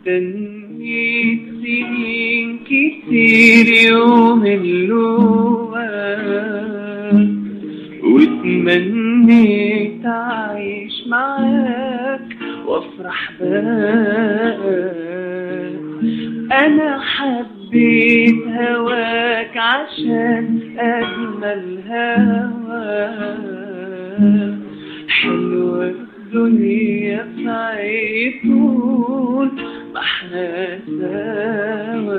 استنيت سنين كتير يوم اللقاء واتمنيت اعيش معاك وافرح بقى انا حبيت هواك عشان اجمل هواك حلوة الدنيا في عيطول ما احنا سوا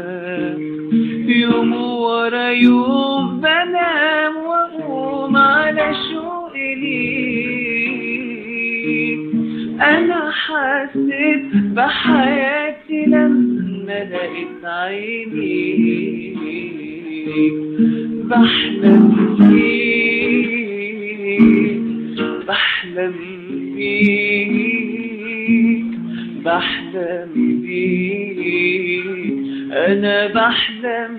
يوم ورا يوم بنام واقوم على شوق ليك انا حسيت بحياتي لما لقيت عينيك بحلم بيك بحلم بيك بحلم بيك انا بحلم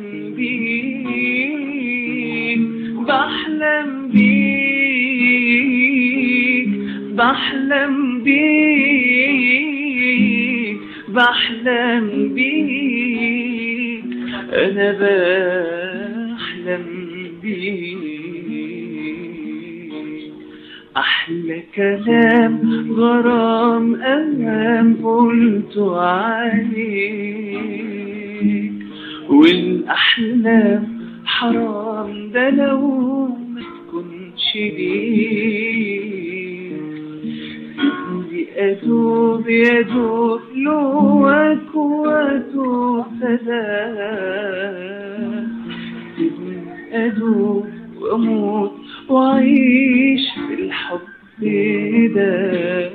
بيك بحلم بيك بحلم بيك بحلم بيك انا بحلم بيك احلى كلام غرام امام قلته عليك والاحلام حرام ده لو ما تكونش ليك سيبني ادوب يدوب لواك واتوب فداك سيبني ادوب واموت واعيش في الحب ده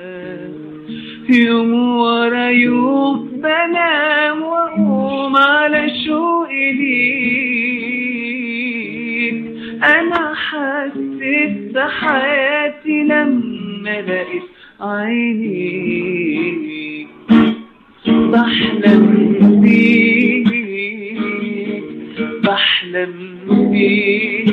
يوم ورا يوم بنام واقوم على شوقي ليك انا حسيت بحياتي لما لقيت عينيك بحلم بيك بحلم بيك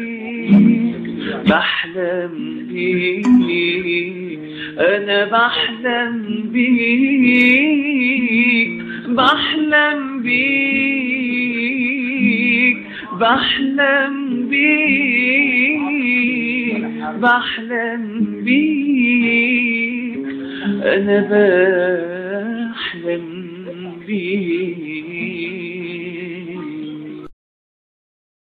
بحلم بيك انا بحلم بيك بحلم بيك بحلم بيك بحلم بيك انا بحلم بيك